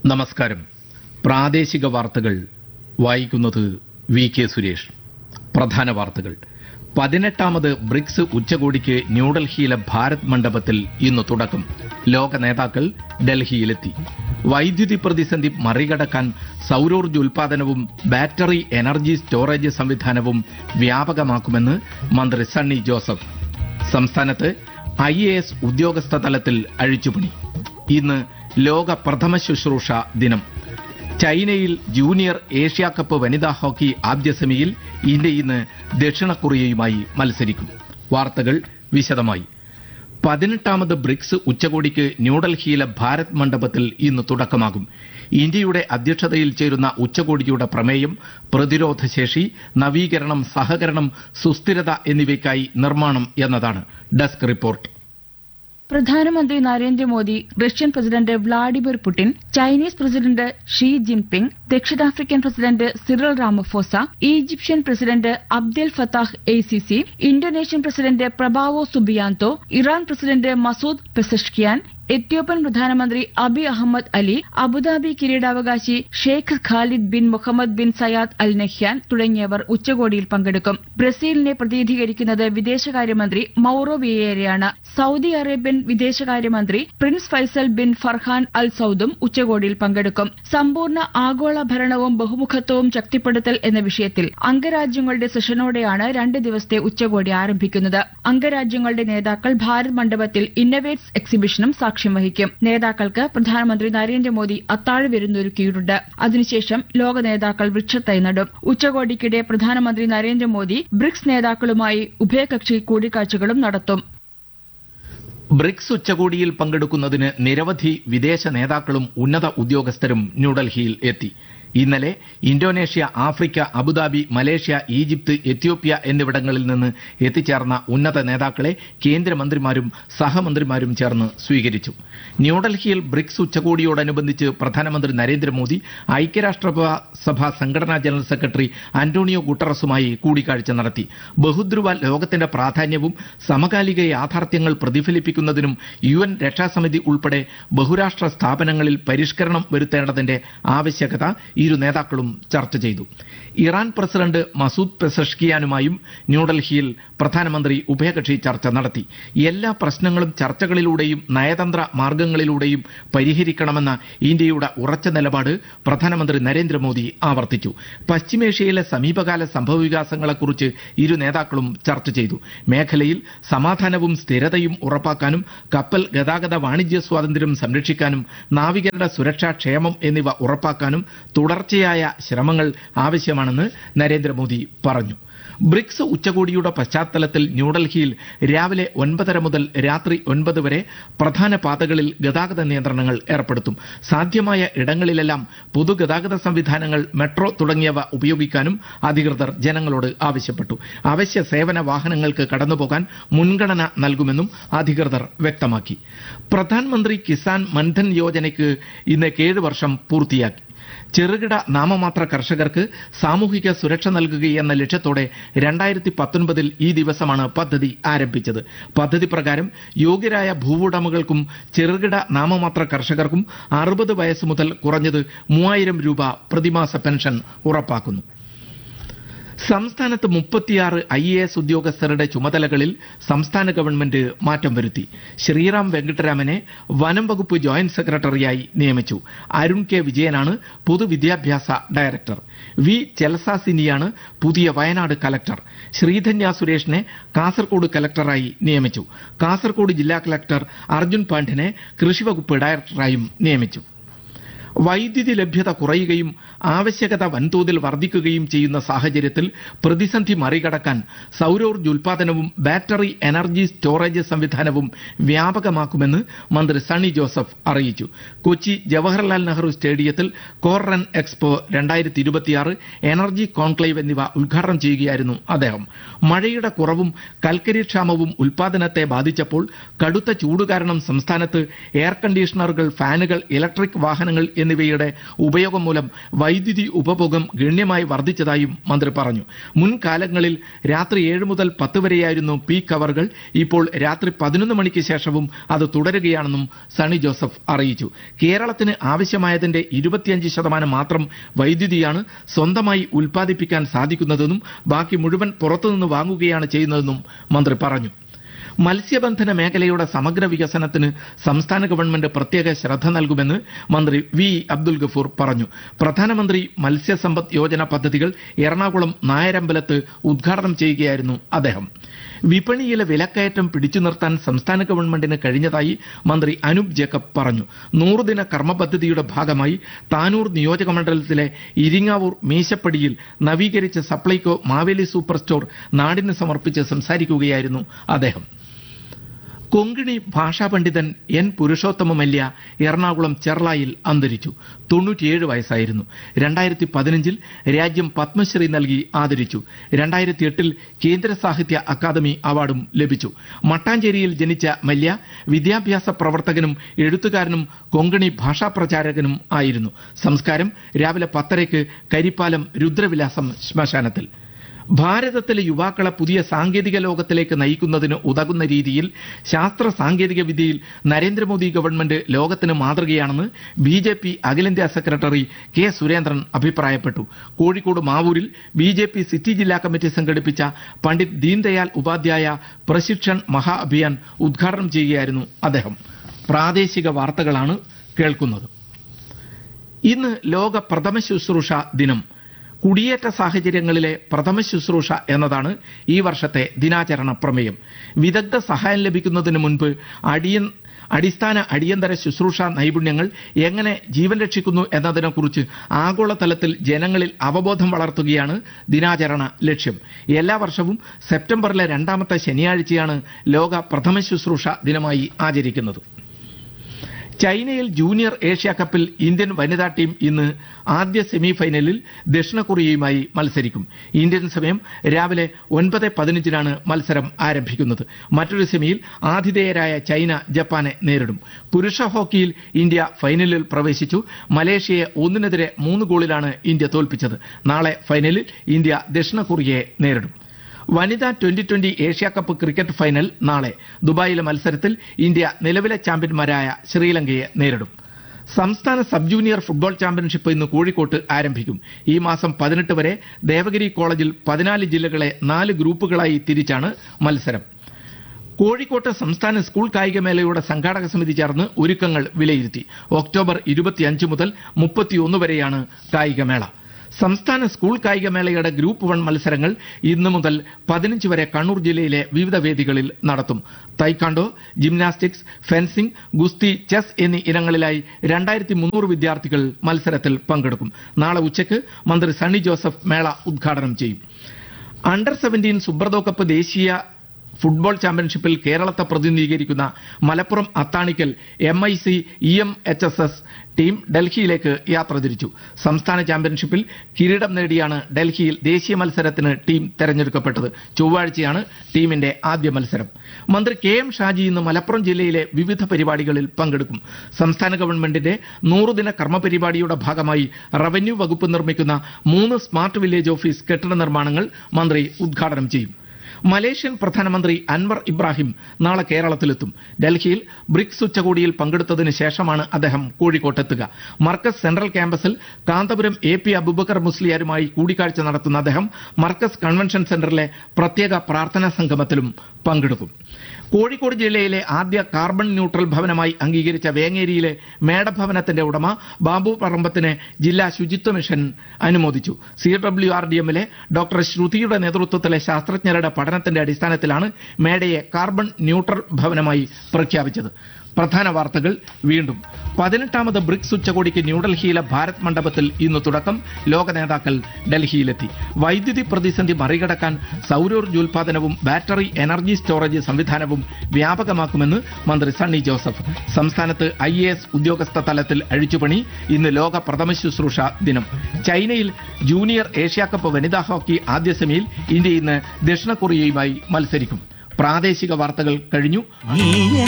നമസ്കാരം പ്രാദേശിക വാർത്തകൾ വായിക്കുന്നത് വി കെ സുരേഷ് പ്രധാന വാർത്തകൾ പതിനെട്ടാമത് ബ്രിക്സ് ഉച്ചകോടിക്ക് ന്യൂഡൽഹിയിലെ ഭാരത് മണ്ഡപത്തിൽ ഇന്ന് തുടക്കം ലോക നേതാക്കൾ ഡൽഹിയിലെത്തി വൈദ്യുതി പ്രതിസന്ധി മറികടക്കാൻ സൌരോർജ്ജ ഉൽപാദനവും ബാറ്ററി എനർജി സ്റ്റോറേജ് സംവിധാനവും വ്യാപകമാക്കുമെന്ന് മന്ത്രി സണ്ണി ജോസഫ് സംസ്ഥാനത്ത് ഐ എ എസ് ഉദ്യോഗസ്ഥ തലത്തിൽ അഴിച്ചുപണി ഇന്ന് ലോക പ്രഥമ ശുശ്രൂഷ ദിനം ചൈനയിൽ ജൂനിയർ ഏഷ്യാ കപ്പ് വനിതാ ഹോക്കി ആദ്യ സെമിയിൽ ഇന്ത്യ ഇന്ന് ദക്ഷിണ കൊറിയയുമായി മത്സരിക്കും വാർത്തകൾ വിശദമായി പതിനെട്ടാമത് ബ്രിക്സ് ഉച്ചകോടിക്ക് ന്യൂഡൽഹിയിലെ ഭാരത് മണ്ഡപത്തിൽ ഇന്ന് തുടക്കമാകും ഇന്ത്യയുടെ അധ്യക്ഷതയിൽ ചേരുന്ന ഉച്ചകോടിയുടെ പ്രമേയം പ്രതിരോധശേഷി നവീകരണം സഹകരണം സുസ്ഥിരത എന്നിവയ്ക്കായി നിർമ്മാണം എന്നതാണ് ഡെസ്ക് റിപ്പോർട്ട് പ്രധാനമന്ത്രി Narendra Modi Russian president Vladimir Putin Chinese president Xi Jinping ദക്ഷിണാഫ്രിക്കൻ president Cyril Ramaphosa Egyptian president Abdel Fattah el Sisi Indonesian president Prabowo Subianto Iran president Masoud Pezeshkian Ethiopian പ്രധാനമന്ത്രി അബി അഹമ്മദ് അലി അബുദാബി കിരീടാവകാശി Sheikh Khalid bin Mohamed bin Zayed Al Nahyan തുടങ്ങിയവർ ഉച്ചകോടിയിൽ പങ്കെടുക്കും ബ്രസീലിനെ പ്രതിനിധീകരിക്കുന്നത് വിദേശകാര്യമന്ത്രി Mauro വിയേരയാണ് സൌദി അറേബ്യൻ വിദേശകാര്യമന്ത്രി Prince Faisal bin Farhan Al സൌദും ഉച്ചകോടിയിൽ പങ്കെടുക്കും സമ്പൂർണ്ണ ആഗോള ഭരണവും ബഹുമുഖത്വവും ശക്തിപ്പെടുത്തൽ എന്ന വിഷയത്തിൽ അംഗരാജ്യങ്ങളുടെ സെഷനോടെയാണ് രണ്ട് ദിവസത്തെ ഉച്ചകോടി ആരംഭിക്കുന്നത് അംഗരാജ്യങ്ങളുടെ നേതാക്കൾ ഭാരത് മണ്ഡപത്തിൽ ഇന്നവേറ്റ്സ് എക്സിബിഷനും സാക്ഷ്യം വഹിക്കും നേതാക്കൾക്ക് പ്രധാനമന്ത്രി നരേന്ദ്രമോദി അത്താഴ വിരുന്നൊരുക്കിയിട്ടുണ്ട് അതിനുശേഷം ലോക നേതാക്കൾ വൃക്ഷത്തൈ നടും ഉച്ചകോടിക്കിടെ പ്രധാനമന്ത്രി നരേന്ദ്രമോദി ബ്രിക്സ് നേതാക്കളുമായി ഉഭയകക്ഷി കൂടിക്കാഴ്ചകളും നടത്തും ബ്രിക്സ് ഉച്ചകോടിയിൽ പങ്കെടുക്കുന്നതിന് നിരവധി വിദേശ നേതാക്കളും ഉന്നത ഉദ്യോഗസ്ഥരും ന്യൂഡൽഹിയിൽ എത്തി ഇന്നലെ Indonesia Africa Abu Dhabi Malaysia Egypt Ethiopia എന്നിവിടങ്ങളിൽ നിന്ന് എത്തിച്ചേർന്ന ഉന്നത നേതാക്കളെ കേന്ദ്രമന്ത്രിമാരും സഹമന്ത്രിമാരും ചേർന്ന് സ്വീകരിച്ചു ന്യൂഡൽഹിയിൽ ബ്രിക്സ് ഉച്ചകോടിയോടനുബന്ധിച്ച് പ്രധാനമന്ത്രി നരേന്ദ്രമോദി ഐക്യരാഷ്ട്രസഭ സംഘടനാ ജനറൽ സെക്രട്ടറി അന്റോണിയോ ഗുട്ടറസുമായി കൂടിക്കാഴ്ച നടത്തി ബഹുദ്രുവ ലോകത്തിന്റെ പ്രാധാന്യവും സമകാലിക യാഥാർത്ഥ്യങ്ങൾ പ്രതിഫലിപ്പിക്കുന്നതിനും യു എൻ രക്ഷാസമിതി ഉൾപ്പെടെ ബഹുരാഷ്ട്ര സ്ഥാപനങ്ങളിൽ പരിഷ്കരണം വരുത്തേണ്ടതിന്റെ ആവശ്യകത ഇരു നേതാക്കളും ചർച്ച ചെയ്തു ഇറാൻ പ്രസിഡന്റ് മസൂദ് പെസഷ്കിയാനുമായും ന്യൂഡൽഹിയിൽ പ്രധാനമന്ത്രി ഉഭയകക്ഷി ചർച്ച നടത്തി എല്ലാ പ്രശ്നങ്ങളും ചർച്ചകളിലൂടെയും നയതന്ത്ര മാർഗങ്ങളിലൂടെയും പരിഹരിക്കണമെന്ന ഇന്ത്യയുടെ ഉറച്ച നിലപാട് പ്രധാനമന്ത്രി നരേന്ദ്രമോദി ആവർത്തിച്ചു പശ്ചിമേഷ്യയിലെ സമീപകാല സംഭവവികാസങ്ങളെക്കുറിച്ച് ഇരു നേതാക്കളും ചർച്ച ചെയ്തു മേഖലയിൽ സമാധാനവും സ്ഥിരതയും ഉറപ്പാക്കാനും കപ്പൽ ഗതാഗത വാണിജ്യ സ്വാതന്ത്ര്യം സംരക്ഷിക്കാനും നാവികരുടെ സുരക്ഷാ ക്ഷേമം എന്നിവ ഉറപ്പാക്കാനും തുടർച്ചയായ ശ്രമങ്ങൾ ആവശ്യമാണെന്ന് നരേന്ദ്രമോദി പറഞ്ഞു ബ്രിക്സ് ഉച്ചകോടിയുടെ പശ്ചാത്തലത്തിൽ ന്യൂഡൽഹിയിൽ രാവിലെ ഒൻപതര മുതൽ രാത്രി ഒൻപത് വരെ പ്രധാന പാതകളിൽ ഗതാഗത നിയന്ത്രണങ്ങൾ ഏർപ്പെടുത്തും സാധ്യമായ ഇടങ്ങളിലെല്ലാം പൊതുഗതാഗത സംവിധാനങ്ങൾ മെട്രോ തുടങ്ങിയവ ഉപയോഗിക്കാനും അധികൃതർ ജനങ്ങളോട് ആവശ്യപ്പെട്ടു അവശ്യ സേവന വാഹനങ്ങൾക്ക് കടന്നുപോകാൻ മുൻഗണന നൽകുമെന്നും അധികൃതർ വ്യക്തമാക്കി പ്രധാനമന്ത്രി കിസാൻ മൻധൻ യോജനയ്ക്ക് ഇന്ന് ഏഴ് വർഷം പൂർത്തിയാക്കി ചെറുകിട നാമമാത്ര കർഷകർക്ക് സാമൂഹിക സുരക്ഷ നൽകുകയെന്ന ലക്ഷ്യത്തോടെ രണ്ടായിരത്തി പത്തൊൻപതിൽ ഈ ദിവസമാണ് പദ്ധതി ആരംഭിച്ചത് പദ്ധതി പ്രകാരം യോഗ്യരായ ഭൂവുടമകൾക്കും ചെറുകിട നാമമാത്ര കർഷകർക്കും അറുപത് വയസ്സ് മുതൽ കുറഞ്ഞത് മൂവായിരം രൂപ പ്രതിമാസ പെൻഷൻ ഉറപ്പാക്കുന്നു സംസ്ഥാനത്ത് മുപ്പത്തിയാറ് ഐ എ എസ് ഉദ്യോഗസ്ഥരുടെ ചുമതലകളിൽ സംസ്ഥാന ഗവൺമെന്റ് മാറ്റം വരുത്തി ശ്രീറാം വെങ്കട്ടരാമനെ വനം വകുപ്പ് ജോയിന്റ് സെക്രട്ടറിയായി നിയമിച്ചു അരുൺ കെ വിജയനാണ് പൊതുവിദ്യാഭ്യാസ ഡയറക്ടർ വി ചെലസാസിനിയാണ് പുതിയ വയനാട് കലക്ടർ ശ്രീധന്യ സുരേഷിനെ കാസർഗോഡ് കലക്ടറായി നിയമിച്ചു കാസർഗോഡ് ജില്ലാ കലക്ടർ അർജുൻ പാണ്ഡ്യനെ കൃഷിവകുപ്പ് ഡയറക്ടറായും നിയമിച്ചു വൈദ്യുതി ലഭ്യത കുറയുകയും ആവശ്യകത വൻതോതിൽ വർദ്ധിക്കുകയും ചെയ്യുന്ന സാഹചര്യത്തിൽ പ്രതിസന്ധി മറികടക്കാൻ സൌരോർജ്ജ ഉൽപാദനവും ബാറ്ററി എനർജി സ്റ്റോറേജ് സംവിധാനവും വ്യാപകമാക്കുമെന്ന് മന്ത്രി സണ്ണി ജോസഫ് അറിയിച്ചു കൊച്ചി ജവഹർലാൽ നെഹ്റു സ്റ്റേഡിയത്തിൽ കോർ റൺ എക്സ്പോ രണ്ടായിരത്തി ഇരുപത്തിയാറ് എനർജി കോൺക്ലേവ് എന്നിവ ഉദ്ഘാടനം ചെയ്യുകയായിരുന്നു അദ്ദേഹം മഴയുടെ കുറവും കൽക്കരി ക്ഷാമവും ഉൽപാദനത്തെ ബാധിച്ചപ്പോൾ കടുത്ത ചൂട് കാരണം സംസ്ഥാനത്ത് എയർ കണ്ടീഷണറുകൾ ഫാനുകൾ ഇലക്ട്രിക് വാഹനങ്ങൾ എന്നിവയുടെ ഉപയോഗം മൂലം വൈദ്യുതി ഉപഭോഗം ഗണ്യമായി വർദ്ധിച്ചതായും മന്ത്രി പറഞ്ഞു മുൻകാലങ്ങളിൽ രാത്രി ഏഴ് മുതൽ പത്ത് വരെയായിരുന്നു പീക്ക് അവറുകൾ ഇപ്പോൾ രാത്രി പതിനൊന്ന് മണിക്ക് ശേഷവും അത് തുടരുകയാണെന്നും സണ്ണി ജോസഫ് അറിയിച്ചു കേരളത്തിന് ആവശ്യമായതിന്റെ ഇരുപത്തിയഞ്ച് ശതമാനം മാത്രം വൈദ്യുതിയാണ് സ്വന്തമായി ഉൽപ്പാദിപ്പിക്കാൻ സാധിക്കുന്നതെന്നും ബാക്കി മുഴുവൻ പുറത്തുനിന്ന് വാങ്ങുകയാണ് ചെയ്യുന്നതെന്നും മന്ത്രി പറഞ്ഞു മത്സ്യബന്ധന മേഖലയുടെ സമഗ്ര വികസനത്തിന് സംസ്ഥാന ഗവൺമെന്റ് പ്രത്യേക ശ്രദ്ധ നൽകുമെന്ന് മന്ത്രി വി അബ്ദുൽ ഗഫൂർ പറഞ്ഞു പ്രധാനമന്ത്രി മത്സ്യസമ്പദ് യോജന പദ്ധതികൾ എറണാകുളം നായരമ്പലത്ത് ഉദ്ഘാടനം ചെയ്യുകയായിരുന്നു അദ്ദേഹം വിപണിയിലെ വിലക്കയറ്റം പിടിച്ചു നിർത്താൻ സംസ്ഥാന ഗവൺമെന്റിന് കഴിഞ്ഞതായി മന്ത്രി അനൂപ് ജേക്കബ് പറഞ്ഞു നൂറുദിന കർമ്മ പദ്ധതിയുടെ ഭാഗമായി താനൂർ നിയോജകമണ്ഡലത്തിലെ ഇരിങ്ങാവൂർ മീശപ്പടിയിൽ നവീകരിച്ച സപ്ലൈകോ മാവേലി സൂപ്പർ സ്റ്റോർ നാടിന് സമർപ്പിച്ച് സംസാരിക്കുകയായിരുന്നു അദ്ദേഹം കൊങ്കിണി ഭാഷാ പണ്ഡിതൻ എൻ പുരുഷോത്തമമല്യ എറണാകുളം ചെർളായിൽ അന്തരിച്ചു തൊണ്ണൂറ്റിയേഴ് വയസ്സായിരുന്നു രണ്ടായിരത്തി പതിനഞ്ചിൽ രാജ്യം പത്മശ്രീ നൽകി ആദരിച്ചു രണ്ടായിരത്തി എട്ടിൽ കേന്ദ്ര സാഹിത്യ അക്കാദമി അവാർഡും ലഭിച്ചു മട്ടാഞ്ചേരിയിൽ ജനിച്ച മല്യ വിദ്യാഭ്യാസ പ്രവർത്തകനും എഴുത്തുകാരനും കൊങ്കണി ഭാഷാ പ്രചാരകനും ആയിരുന്നു സംസ്കാരം രാവിലെ പത്തരയ്ക്ക് കരിപ്പാലം രുദ്രവിലാസം ശ്മശാനത്തിൽ ഭാരതത്തിലെ യുവാക്കളെ പുതിയ സാങ്കേതിക ലോകത്തിലേക്ക് നയിക്കുന്നതിന് ഉതകുന്ന രീതിയിൽ ശാസ്ത്ര സാങ്കേതിക വിദ്യയിൽ നരേന്ദ്രമോദി ഗവൺമെന്റ് ലോകത്തിന് മാതൃകയാണെന്ന് ബി ജെ പി അഖിലേന്ത്യാ സെക്രട്ടറി കെ സുരേന്ദ്രൻ അഭിപ്രായപ്പെട്ടു കോഴിക്കോട് മാവൂരിൽ ബി ജെ പി സിറ്റി ജില്ലാ കമ്മിറ്റി സംഘടിപ്പിച്ച പണ്ഡിറ്റ് ദീൻദയാൽ ഉപാധ്യായ പ്രശിക്ഷൺ മഹാ അഭിയാൻ ഉദ്ഘാടനം ചെയ്യുകയായിരുന്നു അദ്ദേഹം പ്രാദേശിക വാർത്തകളാണ് കേൾക്കുന്നത് ഇന്ന് ലോക പ്രഥമ ശുശ്രൂഷ ദിനം കുടിയേറ്റ സാഹചര്യങ്ങളിലെ പ്രഥമ ശുശ്രൂഷ എന്നതാണ് ഈ വർഷത്തെ ദിനാചരണ പ്രമേയം വിദഗ്ധ സഹായം ലഭിക്കുന്നതിന് മുൻപ് അടിയൻ അടിസ്ഥാന അടിയന്തര ശുശ്രൂഷ നൈപുണ്യങ്ങൾ എങ്ങനെ ജീവൻ രക്ഷിക്കുന്നു എന്നതിനെക്കുറിച്ച് ആഗോളതലത്തിൽ ജനങ്ങളിൽ അവബോധം വളർത്തുകയാണ് ദിനാചരണ ലക്ഷ്യം എല്ലാ വർഷവും സെപ്റ്റംബറിലെ രണ്ടാമത്തെ ശനിയാഴ്ചയാണ് ലോക പ്രഥമ ശുശ്രൂഷ ദിനമായി ആചരിക്കുന്നത് ചൈനയിൽ ജൂനിയർ ഏഷ്യ കപ്പിൽ ഇന്ത്യൻ വനിതാ ടീം ഇന്ന് ആദ്യ സെമിഫൈനലിൽ ദക്ഷിണ കൊറിയയുമായി മത്സരിക്കും ഇന്ത്യൻ സമയം രാവിലെ ഒൻപത് പതിനഞ്ചിനാണ് മത്സരം ആരംഭിക്കുന്നത് മറ്റൊരു സെമിയിൽ ആതിഥേയരായ ചൈന ജപ്പാനെ നേരിടും പുരുഷ ഹോക്കിയിൽ ഇന്ത്യ ഫൈനലിൽ പ്രവേശിച്ചു മലേഷ്യയെ ഒന്നിനെതിരെ മൂന്ന് ഗോളിലാണ് ഇന്ത്യ തോൽപ്പിച്ചത് നാളെ ഫൈനലിൽ ഇന്ത്യ ദക്ഷിണ കൊറിയയെ നേരിടും വനിതാ twenty twenty Asia cup cricket final നാളെ ദുബായിലെ മത്സരത്തിൽ ഇന്ത്യ നിലവിലെ ചാമ്പ്യന്മാരായ ശ്രീലങ്കയെ നേരിടും സംസ്ഥാന സബ് ജൂനിയർ ഫുട്ബോൾ ചാമ്പ്യൻഷിപ്പ് ഇന്ന് കോഴിക്കോട്ട് ആരംഭിക്കും ഈ മാസം പതിനെട്ട് വരെ ദേവഗിരി കോളേജിൽ പതിനാല് ജില്ലകളെ നാല് ഗ്രൂപ്പുകളായി തിരിച്ചാണ് മത്സരം കോഴിക്കോട്ട് സംസ്ഥാന സ്കൂൾ കായികമേളയുടെ സംഘാടക സമിതി ചേർന്ന് ഒരുക്കങ്ങൾ വിലയിരുത്തി ഒക്ടോബർ ഇരുപത്തിയഞ്ച് മുതൽ മുപ്പത്തിയൊന്ന് വരെയാണ് കായികമേള സംസ്ഥാന സ്കൂൾ കായികമേളയുടെ ഗ്രൂപ്പ് വൺ മത്സരങ്ങൾ ഇന്നു മുതൽ പതിനഞ്ച് വരെ കണ്ണൂർ ജില്ലയിലെ വിവിധ വേദികളിൽ നടത്തും തൈക്കാണ്ടോ ജിംനാസ്റ്റിക്സ് ഫെൻസിംഗ് ഗുസ്തി ചെസ് എന്നീ ഇനങ്ങളിലായി രണ്ടായിരത്തി മുന്നൂറ് വിദ്യാർത്ഥികൾ മത്സരത്തിൽ പങ്കെടുക്കും നാളെ ഉച്ചയ്ക്ക് മന്ത്രി സണ്ണി ജോസഫ് മേള ഉദ്ഘാടനം ചെയ്യും അണ്ടർ സെവന്റീൻ സുബ്രതോ കപ്പ് ദേശീയ ഫുട്ബോൾ ചാമ്പ്യൻഷിപ്പിൽ കേരളത്തെ പ്രതിനിധീകരിക്കുന്ന Malappuram Athanikkal M I C E M H S S team ഡൽഹിയിലേക്ക് യാത്ര തിരിച്ചു സംസ്ഥാന ചാമ്പ്യൻഷിപ്പിൽ കിരീടം നേടിയാണ് ഡൽഹിയിൽ ദേശീയ മത്സരത്തിന് ടീം തെരഞ്ഞെടുക്കപ്പെട്ടത് ചൊവ്വാഴ്ചയാണ് ടീമിന്റെ ആദ്യ മത്സരം മന്ത്രി കെ എം ഷാജി ഇന്ന് മലപ്പുറം ജില്ലയിലെ വിവിധ പരിപാടികളിൽ പങ്കെടുക്കും സംസ്ഥാന ഗവൺമെന്റിന്റെ നൂറുദിന കർമ്മ പരിപാടിയുടെ ഭാഗമായി റവന്യൂ വകുപ്പ് നിർമ്മിക്കുന്ന മൂന്ന് സ്മാർട്ട് വില്ലേജ് ഓഫീസ് കെട്ടിട നിർമ്മാണങ്ങൾ മന്ത്രി ഉദ്ഘാടനം ചെയ്യും മലേഷ്യൻ പ്രധാനമന്ത്രി അൻവർ ഇബ്രാഹിം നാളെ കേരളത്തിലെത്തും ഡൽഹിയിൽ ബ്രിക്സ് ഉച്ചകോടിയിൽ പങ്കെടുത്തതിന് ശേഷമാണ് അദ്ദേഹം കോഴിക്കോട്ടെത്തുക മർക്കസ് സെൻട്രൽ ക്യാമ്പസിൽ കാന്തപുരം എ പി അബുബക്കർ മുസ്ലിയാരുമായി കൂടിക്കാഴ്ച നടത്തുന്ന അദ്ദേഹം മർക്കസ് കൺവെൻഷൻ സെന്ററിലെ പ്രത്യേക പ്രാർത്ഥനാ സംഗമത്തിലും പങ്കെടുക്കും കോഴിക്കോട് ജില്ലയിലെ ആദ്യ കാർബൺ ന്യൂട്രൽ ഭവനമായി അംഗീകരിച്ച വേങ്ങേരിയിലെ മേടഭവനത്തിന്റെ ഉടമ ബാബു പറമ്പത്തിന് ജില്ലാ ശുചിത്വ മിഷൻ അനുമോദിച്ചു സി ഡബ്ല്യു ആർ ഡി എമ്മിലെ ഡോക്ടർ ശ്രുതിയുടെ നേതൃത്വത്തിലെ ശാസ്ത്രജ്ഞരുടെ പഠനത്തിന്റെ അടിസ്ഥാനത്തിലാണ് മേടയെ കാർബൺ ന്യൂട്രൽ ഭവനമായി പ്രഖ്യാപിച്ചത് പ്രധാന വാർത്തകൾ വീണ്ടും പതിനെട്ടാമത് ബ്രിക്സ് ഉച്ചകോടിക്ക് ന്യൂഡൽഹിയിലെ ഭാരത് മണ്ഡപത്തിൽ ഇന്ന് തുടക്കം ലോക നേതാക്കൾ ഡൽഹിയിലെത്തി വൈദ്യുതി പ്രതിസന്ധി മറികടക്കാൻ സൗരോർജ്ജോൽപാദനവും ബാറ്ററി എനർജി സ്റ്റോറേജ് സംവിധാനവും വ്യാപകമാക്കുമെന്ന് മന്ത്രി സണ്ണി ജോസഫ് സംസ്ഥാനത്ത് ഐ എ എസ് ഉദ്യോഗസ്ഥ തലത്തിൽ അഴിച്ചുപണി ഇന്ന് ലോക പ്രഥമ ശുശ്രൂഷ ദിനം ചൈനയിൽ ജൂനിയർ ഏഷ്യാകപ്പ് വനിതാ ഹോക്കി ആദ്യ സെമിയിൽ ഇന്ത്യ ഇന്ന് ദക്ഷിണ കൊറിയയുമായി മത്സരിക്കും പ്രാദേശിക വാർത്തകൾ കഴിഞ്ഞു നീ